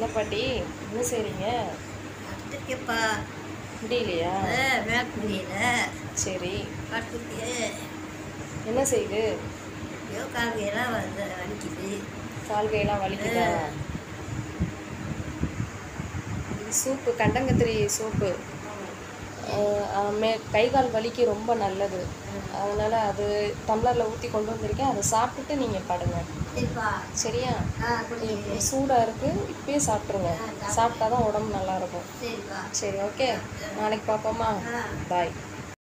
என்ன பாட்டி என்ன செய்றீங்க படுத்துருக்கப்பா முடியலையா மேல முடியல சரி படுத்துருக்கு என்ன செய்யுது ஐயோ கால்கையெல்லாம் வந்து வலிக்குது கால் கையெல்லாம் வலிக்குதா இது சூப்பு கண்டங்கத்திரி சூப்பு அஹ் அஹ் மே கை கால் வலிக்கு ரொம்ப நல்லது அதனால் அது டம்ளரில் ஊற்றி கொண்டு வந்திருக்கேன் அதை சாப்பிட்டுட்டு நீங்கள் படுங்க சரிப்பா சரியா ஆ குடிக்கிறேன் சூடாக இருக்குது இப்பயே சாப்பிட்ருங்க சாப்பிட்டா தான் உடம்பு நல்லா இருக்கும் சரிப்பா சரி ஓகே நாளைக்கு பார்ப்போமா ஆ பாய்